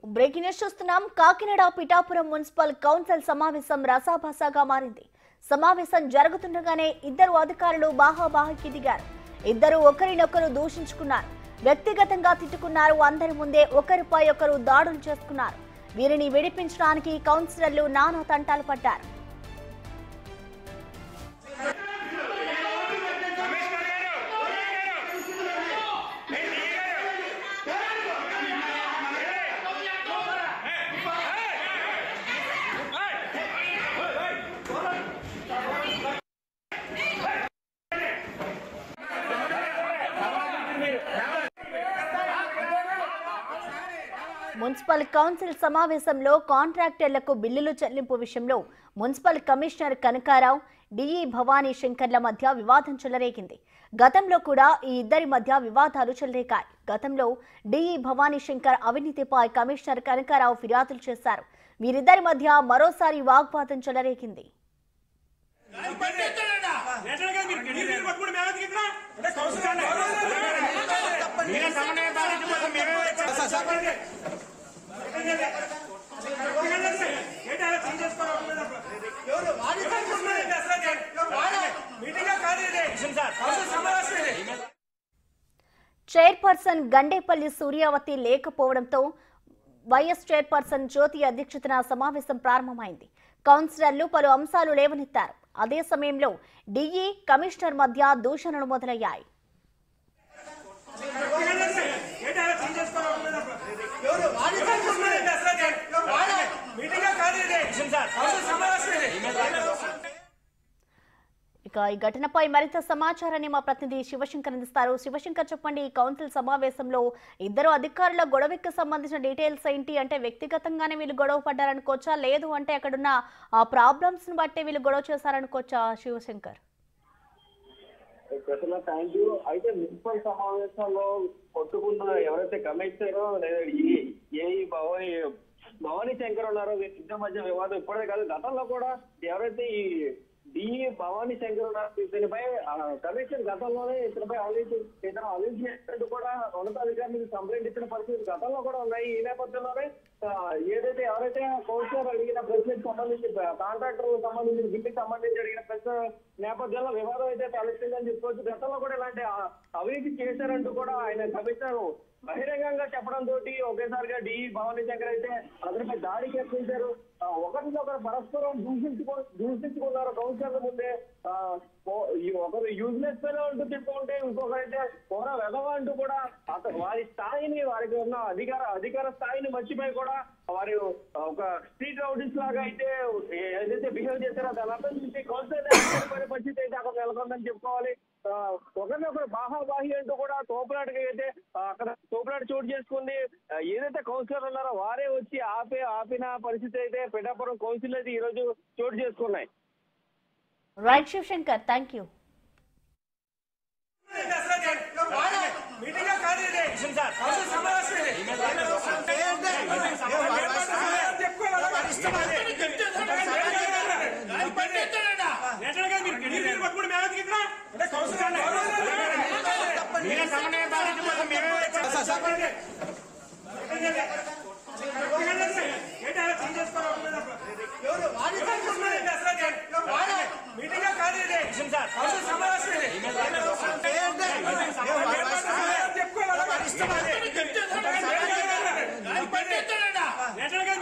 Breaking news చూస్తున్నాం Kakinada Pithapuram municipal council సమావేశం రసాభాసాగా మారింది సమావేశం జరుగుతుండగానే ఇద్దరు అధికారులు బాహాబాహికి దిగారు ఇద్దరు ఒకరినొకరు దూషించుకున్నారు వ్యక్తిగతంగా తిట్టుకున్నారు అందరి ముందే ఒకరిపై ఒకరు దాడులు చేసుకున్నారు వీరిని విడిపించడానికి కౌన్సిలర్లు నానా తంటాలు పడ్డారు మున్సిపల్ కౌన్సిల్ సమావేశంలో కాంట్రాక్టర్లకు బిల్లులు చెల్లింపు విషయంలో municipal commissioner Kanakarao DE Bhavani శంకర్ల మధ్య వివాదం చెలరేగింది గతంలో కూడా ఈ ఇద్దరి మధ్య వివాదాలు చెలరేగాయి గతంలో డిఈ భవానీ శంకర్ అవినీతిపై కమిషనర్ కనకారావు ఫిర్యాదులు చేశారు వీరిద్దరి మధ్య మరోసారి వాగ్వాదం చెలరేగింది నేషనల్గా మీరు మీరు మీరు పట్టుకుని మేము ఎందుకు ఇక్కడ? అంటే కౌన్సిల్ అండి. మీరే సమన్వయం పాటించకపోతే మేమే చెప్పండి. ఏంటి అలా చేంజ్ చేసుకోవాలి? ఎవరు? అసలు మీటింగే కాదు ఇది. కౌన్సిల్ సమావేశం ఇది. చైర్పర్సన్ గండేపల్లి సూర్యావతి లేకపోవడంతో వైఎస్ చైర్పర్సన్ జ్యోతి అధ్యక్షతన సమావేశం ప్రారంభమైంది కౌన్సిలర్లు పలు అంశాలు లేవనెత్తారు అదే సమయంలో డిఈ కమిషనర్ మధ్య దూషణలు మొదలయ్యాయి ఏంటి అలా చేంజ్ చేసుకోవాలి? ఎవరు? అసలు మీటింగే కాదు ఇది. కౌన్సిల్ సమావేశం ఇది. ఇక ఈ ఘటనపై మరింత సమాచారాన్ని మా ప్రతినిధి శివశంకర్ అందిస్తారు శివశంకర్ చెప్పండి ఈ కౌన్సిల్ సమావేశంలో ఇద్దరు అధికారుల గొడవకి సంబంధించిన డీటెయిల్స్ ఏంటి అంటే వ్యక్తిగతంగానే వీళ్ళు గొడవ పడ్డారనుకోవచ్చా లేదు అంటే అక్కడున్న ఆ ప్రాబ్లమ్స్ ని బట్టి వీళ్ళు గొడవ చేశారనుకోవచ్చా శివశంకర్ ప్రసన్న థ్యాంక్ యూ అయితే మున్సిపల్ సమావేశంలో కొట్టుకున్న ఎవరైతే కమిషనరో లేదా ఈ ఏ ఈ భవాని భవానీ శంకర్ ఉన్నారో వీళ్ళిద్దరి మధ్య వివాదం ఇప్పుడే కాదు గతంలో కూడా ఎవరైతే ఈ డిఈ భవానీ శంకర్ ఉన్నారు ఇతనిపై ఆ, కమిషన్ గతంలోనే ఇతనిపై అవినీతి ఇతను అవినీతి చేసినట్టు కూడా ఉన్నతాధికారులకు కంప్లైంట్ ఇచ్చిన పరిస్థితి గతంలో కూడా ఉన్నాయి ఈ నేపథ్యంలోనే ఆ, ఏదైతే ఎవరైతే కౌన్సిలర్ అడిగిన ప్రశ్నకు సంబంధించి కాంట్రాక్టర్ సంబంధించిన బిల్లుకి సంబంధించి అడిగిన ప్రశ్న నేపథ్యంలో వివాదం అయితే తలెత్తిందని చెప్పుకోవచ్చు గతంలో కూడా ఇలాంటి ఆ- అవినీతి చేశారంటూ కూడా ఆయన కమిషనర్ బహిరంగంగా చెప్పడం తోటి ఒకేసారిగా డి భవానీ శంకర్ అయితే అతనిపై దాడి యత్నించారు ఆ, ఒకరినొకరు పరస్పరం దూషించుకో దూషించుకున్నారు కౌన్సిలర్ ముందే ఆ, ఓ- ఈ ఒకరు యూజ్లెస్ ఫెలో అంటూ చెప్పుకుంటే ఇంకొకరైతే పోరా వెధవ అంటూ కూడా అతను వారి స్థాయిని వారికి ఉన్న అధికార అధికార స్థాయిని మర్చిపోయి కూడా వారి ఒక స్ట్రీట్ రౌడీస్ లాగా అయితే ఏ- ఏదైతే బిహేవ్ చేశారో దాని అర్థం చూసి కౌన్సిలర్ పరిస్థితి అయితే అక్కడ నెలకొందని చెప్పుకోవాలి ఆ, ఒకరినొకరు బాహాబాహి అంటూ కూడా తోపులాటగా అయితే ఆ, అక్కడ తోపులాట చోటు చేసుకుంది ఆ, ఏదైతే కౌన్సిలర్ ఉన్నారో వారే వచ్చి ఆపే ఆపిన పరిస్థితి అయితే పిఠాపురం కౌన్సిల్ అయితే ఈ రోజు చోటు చేసుకున్నాయి రైట్ శివశంకర్ థ్యాంక్ యూ మీటింగే కాదు ఇది. కౌన్సిల్ సమావేశం ఇది. నేషనల్గా మీరు మీరు మీరు పట్టుకుని మేము ఎందుకు ఇక్కడ? అంటే కౌన్సిల్ అండి. మీరే సమన్వయం పాటించకపోతే మేమే చెప్పండి. ఏంటి అలా చేంజ్ చేసుకోవాలి? ఎవరు? అసలు మీటింగే కాదు ఇది. కౌన్సిల్ సమావేశం ఇది. నేషనల్గా